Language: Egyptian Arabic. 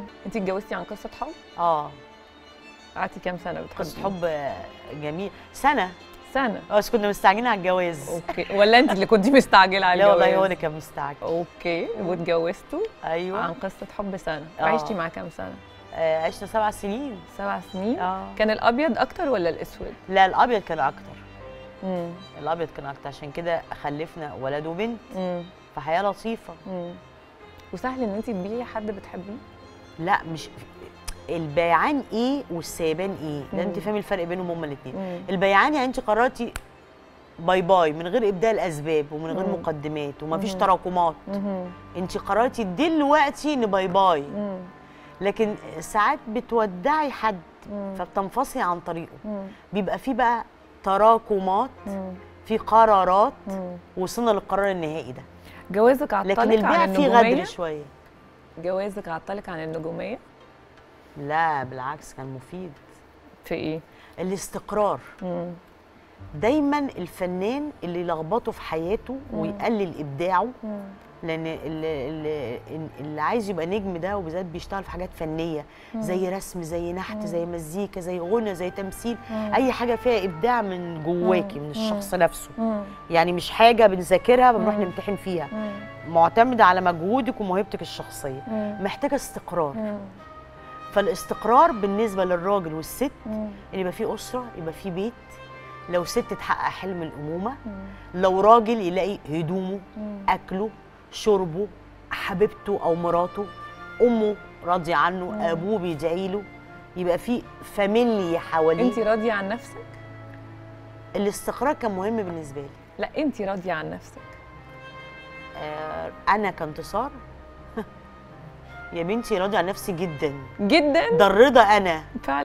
انت اتجوزتي عن قصه حب اه قعدتي كام سنه بتحبي قصه حب جميل سنه سنه اه بس كنا مستعجلين على الجواز اوكي ولا انت اللي كنتي مستعجله على لا والله هو الجواز اللي كان مستعجل اوكي واتجوزتوا ايوه عن قصه حب سنه آه. وعشتي مع كام سنه آه عشنا سبع سنين سبع سنين اه كان الابيض اكتر ولا الاسود لا الابيض كان اكتر امم الابيض كان اكتر عشان كده خلفنا ولد وبنت امم فحياه لطيفه امم وسهل ان انت تبيعي حد بتحبيه لا مش البيعان ايه والسيبان ايه ده انت مم. فاهمي الفرق بينهم هما الاثنين امم البيعان يعني انت قررتي باي باي من غير ابداء الاسباب ومن غير مم. مقدمات ومفيش مم. تراكمات امم انت قررتي دلوقتي ان باي باي امم لكن ساعات بتودعي حد مم. فبتنفصلي عن طريقه مم. بيبقى في بقى تراكمات مم. في قرارات مم. وصلنا للقرار النهائي ده جوازك عطلك لكن البيع عن فيه النجوميه غدر شويه جوازك عطلك عن النجوميه لا بالعكس كان مفيد في ايه الاستقرار مم. دايما الفنان اللي يلخبطه في حياته ويقلل ابداعه مم. لان اللي, اللي, اللي عايز يبقى نجم ده وبالذات بيشتغل في حاجات فنيه زي رسم زي نحت زي مزيكا زي غنى زي تمثيل اي حاجه فيها ابداع من جواكي من الشخص نفسه مم. يعني مش حاجه بنذاكرها بنروح مم. نمتحن فيها مم. معتمده على مجهودك وموهبتك الشخصيه مم. محتاجه استقرار مم. فالاستقرار بالنسبه للراجل والست مم. ان يبقى في اسره يبقى في بيت لو ست تحقق حلم الامومه مم. لو راجل يلاقي هدومه مم. اكله شربه حبيبته او مراته امه راضيه عنه مم. ابوه بيدعي له يبقى في فاميلي حواليه انت راضيه عن نفسك الاستقرار كان مهم بالنسبه لي لا انت راضيه عن نفسك آه انا كانتصار يا بنتي راضيه عن نفسي جدا جدا ده الرضا انا فعلا